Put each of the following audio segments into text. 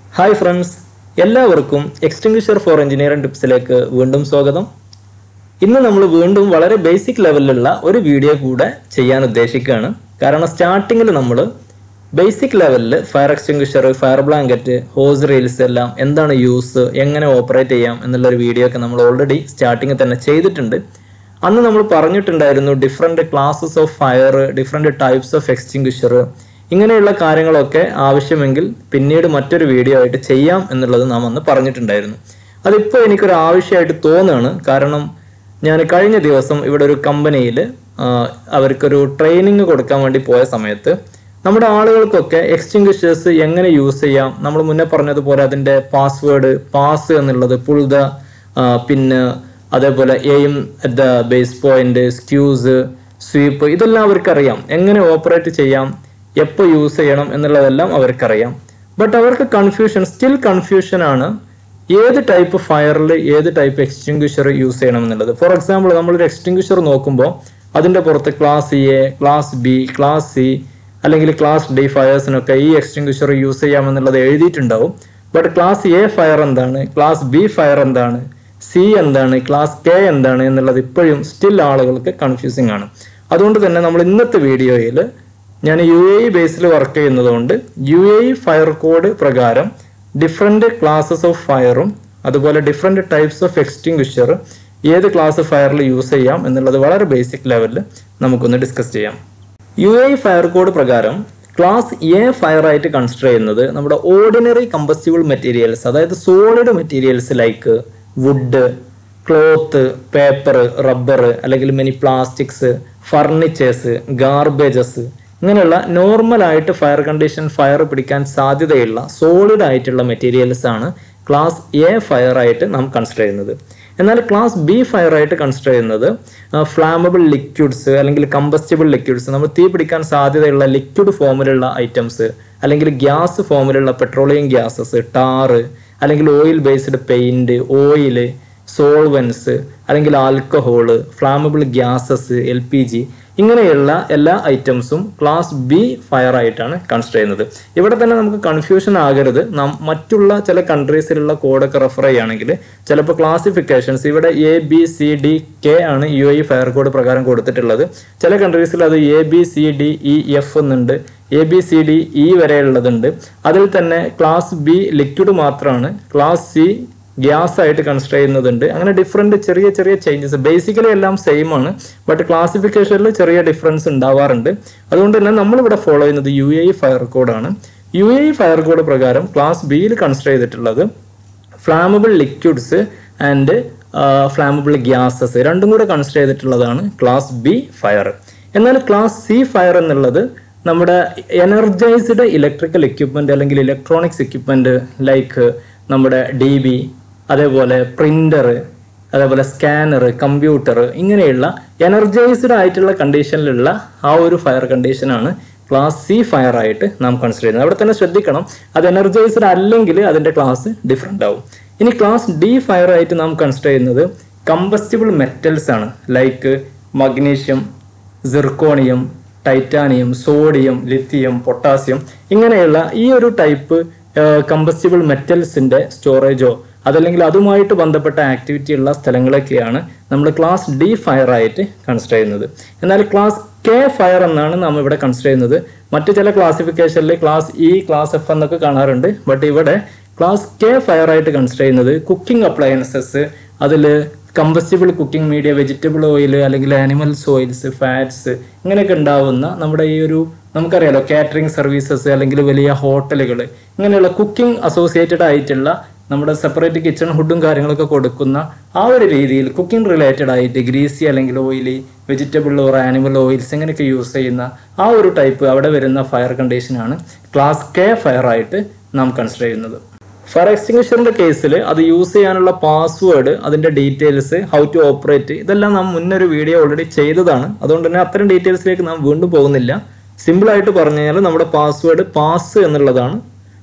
hi friends എല്ലാവർക്കും extinguisher for engineering ടിപ്സിലേക്ക് വീണ്ടും സ്വാഗതം ഇന്ന് നമ്മൾ വീണ്ടും വളരെ ബേസിക് ലെവലിലുള്ള ഒരു വീഡിയോ കൂടെ ചെയ്യാൻ ഉദ്ദേശിക്കുകയാണ് കാരണം സ്റ്റാർട്ടിങ്ങിൽ നമ്മൾ ബേസിക് ലെവലിൽ fire extinguisher fire blanket hose reels എല്ലാം എന്താണ് യൂസ് എങ്ങനെ ഓപ്പറേറ്റ് ചെയ്യാം എന്നുള്ള ഒരു വീഡിയോ ഒക്കെ നമ്മൾ ഓൾറെഡി സ്റ്റാർട്ടിങ്ങിൽ തന്നെ ചെയ്തിട്ടുണ്ട് അന്ന് നമ്മൾ പറഞ്ഞിട്ടുണ്ടായിരുന്നു different classes of fire different types of extinguisher ഇങ്ങനെയുള്ള കാര്യങ്ങളൊക്കെ ആവശ്യമെങ്കിൽ പിന്നീട് മറ്റൊരു വീഡിയോ ആയിട്ട് ചെയ്യാം എന്നുള്ളത് നാം അന്ന് പറഞ്ഞിട്ടുണ്ടായിരുന്നു അതിപ്പോൾ എനിക്കൊരു ആവശ്യമായിട്ട് തോന്നുകയാണ് കാരണം ഞാൻ കഴിഞ്ഞ ദിവസം ഇവിടെ ഒരു കമ്പനിയിൽ അവർക്കൊരു ട്രെയിനിങ് കൊടുക്കാൻ വേണ്ടി പോയ സമയത്ത് നമ്മുടെ ആളുകൾക്കൊക്കെ എക്സ്റ്റിങ്വിഷേഴ്സ് എങ്ങനെ യൂസ് ചെയ്യാം നമ്മൾ മുന്നേ പറഞ്ഞതുപോലെ അതിൻ്റെ പാസ്വേഡ് പാസ് എന്നുള്ളത് പുൾ ദ പിന്നെ അതേപോലെ aim at the base point squeeze sweep ഇതെല്ലാം അവർക്കറിയാം എങ്ങനെ ഓപ്പറേറ്റ് ചെയ്യാം എപ്പോൾ യൂസ് ചെയ്യണം എന്നുള്ളതെല്ലാം അവർക്കറിയാം ബട്ട് അവർക്ക് കൺഫ്യൂഷൻ സ്റ്റിൽ കൺഫ്യൂഷൻ ആണ് ഏത് ടൈപ്പ് ഫയറിൽ ഏത് ടൈപ്പ് എക്സ്റ്റിങ്വിഷർ യൂസ് ചെയ്യണം എന്നുള്ളത് ഫോർ എക്സാമ്പിൾ നമ്മളൊരു എക്സ്റ്റിങ്വിഷർ നോക്കുമ്പോൾ അതിൻ്റെ പുറത്ത് class A class B class C അല്ലെങ്കിൽ ക്ലാസ് ഡി ഫയേഴ്സിനൊക്കെ ഈ എക്സ്റ്റിങ്വിഷർ യൂസ് ചെയ്യാമെന്നുള്ളത് എഴുതിയിട്ടുണ്ടാവും ബട്ട് ക്ലാസ് എ ഫയർ എന്താണ് ക്ലാസ് ബി ഫയർ എന്താണ് സി എന്താണ് ക്ലാസ് കെ എന്താണ് എന്നുള്ളത് ഇപ്പോഴും സ്റ്റിൽ ആളുകൾക്ക് കൺഫ്യൂസിങ് ആണ് അതുകൊണ്ട് തന്നെ നമ്മൾ ഇന്നത്തെ വീഡിയോയിൽ ഞാൻ യു എ ഇ ബേസിൽ വർക്ക് ചെയ്യുന്നതുകൊണ്ട് U A E fire code പ്രകാരം ഡിഫറെൻറ്റ് ക്ലാസ്സസ് ഓഫ് ഫയറും അതുപോലെ ഡിഫറെൻറ്റ് ടൈപ്സ് ഓഫ് എക്സ്റ്റിങ്വിഷർ ഏത് ക്ലാസ് ഫയറിൽ യൂസ് ചെയ്യാം എന്നുള്ളത് വളരെ ബേസിക് ലെവലിൽ നമുക്കൊന്ന് ഡിസ്കസ് ചെയ്യാം യു എ ഫയർ കോഡ് പ്രകാരം ക്ലാസ് എ ഫയർ ആയിട്ട് കൺസിഡർ ചെയ്യുന്നത് നമ്മുടെ ഓർഡിനറി കമ്പസ്റ്റബിൾ മെറ്റീരിയൽസ് അതായത് solid materials like wood cloth paper rubber അല്ലെങ്കിൽ മെനി പ്ലാസ്റ്റിക്സ് ഫർണിച്ചേഴ്സ് ഗാർബേജസ് ഇങ്ങനെയുള്ള നോർമൽ ആയിട്ട് ഫയർ കണ്ടീഷൻ ഫയർ പിടിക്കാൻ സാധ്യതയുള്ള സോളിഡ് ആയിട്ടുള്ള മെറ്റീരിയൽസ് ആണ് ക്ലാസ് എ ഫയർ ആയിട്ട് നാം കൺസിഡർ ചെയ്യുന്നത് എന്നാൽ ക്ലാസ് ബി ഫയർ ആയിട്ട് കൺസിഡർ ചെയ്യുന്നത് ഫ്ലാമബിൾ ലിക്വിഡ്സ് അല്ലെങ്കിൽ കമ്പസ്റ്റബിൾ ലിക്വിഡ്സ് നമ്മൾ തീ പിടിക്കാൻ സാധ്യതയുള്ള ലിക്വിഡ് ഫോമിലുള്ള ഐറ്റംസ് അല്ലെങ്കിൽ ഗ്യാസ് ഫോമിലുള്ള പെട്രോളിയം ഗ്യാസസ് ടാറ് അല്ലെങ്കിൽ oil based paint oil solvents അല്ലെങ്കിൽ alcohol flammable gases L P G ഇങ്ങനെയുള്ള എല്ലാ ഐറ്റംസും ക്ലാസ് ബി ഫയർ ആയിട്ടാണ് കൺസിഡർ ചെയ്യുന്നത് ഇവിടെ തന്നെ നമുക്ക് കൺഫ്യൂഷൻ ആകരുത് നാം മറ്റുള്ള ചില കൺട്രീസിലുള്ള കോഡൊക്കെ റെഫർ ചെയ്യുകയാണെങ്കിൽ ചിലപ്പോൾ ക്ലാസിഫിക്കേഷൻസ് ഇവിടെ A B C D K ആണ് യു ഐ ഫയർ കോഡ് പ്രകാരം കൊടുത്തിട്ടുള്ളത് ചില കൺട്രീസിൽ അത് A B C D E F എന്നുണ്ട് A B C D E വരെയുള്ളതുണ്ട് അതിൽ തന്നെ ക്ലാസ് ബി ലിക്വിഡ് മാത്രമാണ് ക്ലാസ് സി ഗ്യാസ് ആയിട്ട് കൺസിഡർ ചെയ്യുന്നതുണ്ട് അങ്ങനെ ഡിഫറെൻറ്റ് ചെറിയ ചെറിയ ചേഞ്ചസ് ബേസിക്കലി എല്ലാം സെയിം ആണ് ബട്ട് ക്ലാസിഫിക്കേഷനിൽ ചെറിയ ഡിഫറൻസ് ഉണ്ടാവാറുണ്ട് അതുകൊണ്ട് തന്നെ നമ്മളിവിടെ ഫോളോ ചെയ്യുന്നത് യു എ ഫയർ കോഡാണ് യു എ ഫയർ കോഡ് പ്രകാരം ക്ലാസ് ബിയിൽ കൺസിഡർ ചെയ്തിട്ടുള്ളത് flammable liquids and flammable gases രണ്ടും കൂടെ കൺസിഡർ ചെയ്തിട്ടുള്ളതാണ് ക്ലാസ് ബി ഫയർ എന്നാൽ ക്ലാസ് സി ഫയർ എന്നുള്ളത് നമ്മുടെ എനർജൈസ്ഡ് ഇലക്ട്രിക്കൽ എക്യുപ്മെന്റ് അല്ലെങ്കിൽ ഇലക്ട്രോണിക്സ് എക്യുപ്മെന്റ് ലൈക്ക് നമ്മുടെ ഡി ബി അതേപോലെ പ്രിന്റർ അതേപോലെ സ്കാനർ കമ്പ്യൂട്ടർ ഇങ്ങനെയുള്ള എനർജൈസ്ഡ് ആയിട്ടുള്ള കണ്ടീഷനിലുള്ള ആ ഒരു ഫയർ കണ്ടീഷനാണ് ക്ലാസ് സി ഫയർ ആയിട്ട് നാം കൺസിഡർ ചെയ്യുന്നത് അവിടെ തന്നെ ശ്രദ്ധിക്കണം അത് എനർജൈസ്ഡ് അല്ലെങ്കിൽ അതിൻ്റെ ക്ലാസ് ഡിഫറെൻ്റ് ആവും ഇനി ക്ലാസ് ഡി ഫയർ ആയിട്ട് നാം കൺസിഡർ ചെയ്യുന്നത് കമ്പസ്റ്റബിൾ മെറ്റൽസ് ആണ് like magnesium zirconium titanium sodium lithium potassium ഇങ്ങനെയുള്ള ഈ ഒരു ടൈപ്പ് കമ്പസ്റ്റബിൾ മെറ്റൽസിന്റെ സ്റ്റോറേജോ അതല്ലെങ്കിൽ അതുമായിട്ട് ബന്ധപ്പെട്ട ആക്ടിവിറ്റി ഉള്ള സ്ഥലങ്ങളൊക്കെയാണ് നമ്മൾ ക്ലാസ് ഡി ഫയർ ആയിട്ട് കൺസിഡർ ചെയ്യുന്നത് എന്നാൽ ക്ലാസ് കെ ഫയർ എന്നാണ് നാം ഇവിടെ കൺസിഡർ ചെയ്യുന്നത് മറ്റു ചില ക്ലാസിഫിക്കേഷനിൽ ക്ലാസ് ഇ ക്ലാസ് എഫ് എന്നൊക്കെ കാണാറുണ്ട് ബട്ട് ഇവിടെ ക്ലാസ് കെ ഫയർ ആയിട്ട് കൺസിഡർ ചെയ്യുന്നത് കുക്കിംഗ് അപ്ലയൻസസ് അതിൽ combustible cooking media vegetable oil അല്ലെങ്കിൽ ആനിമൽസ് ഓയിൽസ് ഫാറ്റ്സ് ഇങ്ങനെയൊക്കെ ഉണ്ടാവുന്ന നമ്മുടെ ഈ ഒരു നമുക്കറിയാലോ കാറ്ററിംഗ് സർവീസസ് അല്ലെങ്കിൽ വലിയ ഹോട്ടലുകൾ ഇങ്ങനെയുള്ള കുക്കിംഗ് അസോസിയേറ്റഡ് ആയിട്ടുള്ള നമ്മുടെ സെപ്പറേറ്റ് കിച്ചൺ ഹുഡും കാര്യങ്ങളൊക്കെ കൊടുക്കുന്ന ആ ഒരു രീതിയിൽ കുക്കിംഗ് റിലേറ്റഡ് ആയിട്ട് ഗ്രീസി അല്ലെങ്കിൽ oily vegetable or animal oils ഇങ്ങനെയൊക്കെ യൂസ് ചെയ്യുന്ന ആ ഒരു ടൈപ്പ് അവിടെ വരുന്ന ഫയർ കണ്ടീഷനാണ് ക്ലാസ് കെ ഫയർ ആയിട്ട് നാം കൺസിഡർ ചെയ്യുന്നത് ഫയർ എക്സ്റ്റിങ്വിഷറിന്റെ കേസിൽ അത് യൂസ് ചെയ്യാനുള്ള പാസ്വേഡ് അതിന്റെ ഡീറ്റെയിൽസ് ഹൗ ടു ഓപ്പറേറ്റ് ഇതെല്ലാം നാം മുന്നൊരു വീഡിയോ ഓൾറെഡി ചെയ്തതാണ് അതുകൊണ്ട് തന്നെ അത്തരം ഡീറ്റെയിൽസിലേക്ക് നാം വീണ്ടും പോകുന്നില്ല സിമ്പിൾ ആയിട്ട് പറഞ്ഞു കഴിഞ്ഞാൽ നമ്മുടെ പാസ്വേഡ് പാസ് എന്നുള്ളതാണ്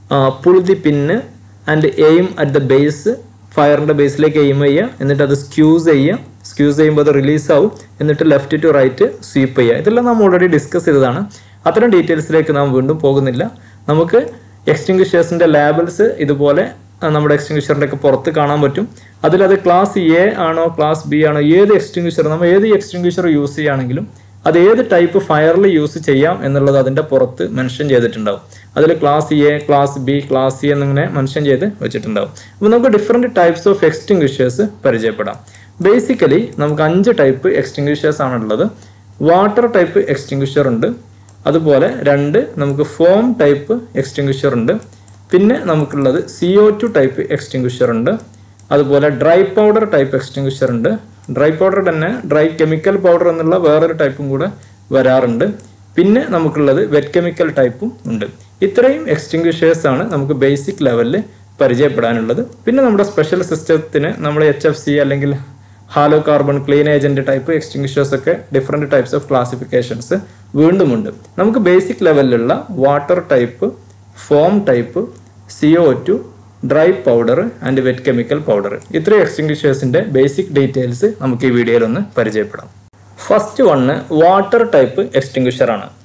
pull the pin and aim at the base ഫയറിന്റെ ബേസിലേക്ക് എയിം ചെയ്യുക എന്നിട്ട് അത് സ്ക്യൂസ് ചെയ്യുക സ്ക്യൂസ് ചെയ്യുമ്പോൾ അത് റിലീസ് ആവും എന്നിട്ട് ലെഫ്റ്റ് ടു റൈറ്റ് സ്വീപ്പ് ചെയ്യുക ഇതെല്ലാം നാം ഓൾറെഡി ഡിസ്കസ് ചെയ്തതാണ് അത്തരം ഡീറ്റെയിൽസിലേക്ക് നാം വീണ്ടും പോകുന്നില്ല നമുക്ക് എക്സ്റ്റിങ്വിഷേഴ്സിന്റെ ലാബിൾസ് ഇതുപോലെ ആ, നമ്മുടെ എക്സ്റ്റിങ്വിഷറിന്റെ ഒക്കെ പുറത്ത് കാണാൻ പറ്റും അതിലത് ക്ലാസ് എ ആണോ ക്ലാസ് ബി ആണോ ഏത് എക്സ്റ്റിങ്വിഷർ നമ്മൾ ഏത് എക്സ്റ്റിങ്വിഷർ യൂസ് ചെയ്യുകയാണെങ്കിലും അത് ഏത് ടൈപ്പ് ഫയറിൽ യൂസ് ചെയ്യാം എന്നുള്ളത് അതിന്റെ പുറത്ത് മെൻഷൻ ചെയ്തിട്ടുണ്ടാവും അതിൽ class A class B class C എന്നിങ്ങനെ മെൻഷൻ ചെയ്ത് വെച്ചിട്ടുണ്ടാവും അപ്പോൾ നമുക്ക് ഡിഫറെൻറ്റ് ടൈപ്സ് ഓഫ് എക്സ്റ്റിങ്വിഷേഴ്സ് പരിചയപ്പെടാം ബേസിക്കലി നമുക്ക് അഞ്ച് ടൈപ്പ് എക്സ്റ്റിങ്വിഷേഴ്സ് ആണുള്ളത് വാട്ടർ ടൈപ്പ് എക്സ്റ്റിങ്വിഷർ ഉണ്ട് അതുപോലെ രണ്ട് നമുക്ക് ഫോം ടൈപ്പ് എക്സ്റ്റിങ്വിഷർ ഉണ്ട് പിന്നെ നമുക്കുള്ളത് C O two type extinguisher ഉണ്ട് അതുപോലെ ഡ്രൈ പൗഡർ ടൈപ്പ് എക്സ്റ്റിങ്വിഷർ ഉണ്ട് ഡ്രൈ പൗഡർ തന്നെ ഡ്രൈ കെമിക്കൽ പൗഡർ എന്നുള്ള വേറൊരു ടൈപ്പും കൂടെ വരാറുണ്ട് പിന്നെ നമുക്കുള്ളത് വെറ്റ് കെമിക്കൽ ടൈപ്പും ഉണ്ട് ഇത്രയും എക്സ്റ്റിങ്വിഷേഴ്സ് ആണ് നമുക്ക് ബേസിക് ലെവലിൽ പരിചയപ്പെടാനുള്ളത് പിന്നെ നമ്മുടെ സ്പെഷ്യൽ സിസ്റ്റത്തിന് നമ്മൾ എച്ച് എഫ് സി അല്ലെങ്കിൽ halocarbon clean agent type extinguishers ഒക്കെ ഡിഫറെൻറ്റ് ടൈപ്സ് ഓഫ് ക്ലാസിഫിക്കേഷൻസ് വീണ്ടുമുണ്ട് നമുക്ക് ബേസിക് ലെവലിലുള്ള water type foam type C O two dry powder and wet chemical powder ഇത്രയും എക്സ്റ്റിങ്വിഷേഴ്സിന്റെ ബേസിക് ഡീറ്റെയിൽസ് നമുക്ക് ഈ വീഡിയോയിൽ ഒന്ന് പരിചയപ്പെടാം first one water type extinguisher ആണ്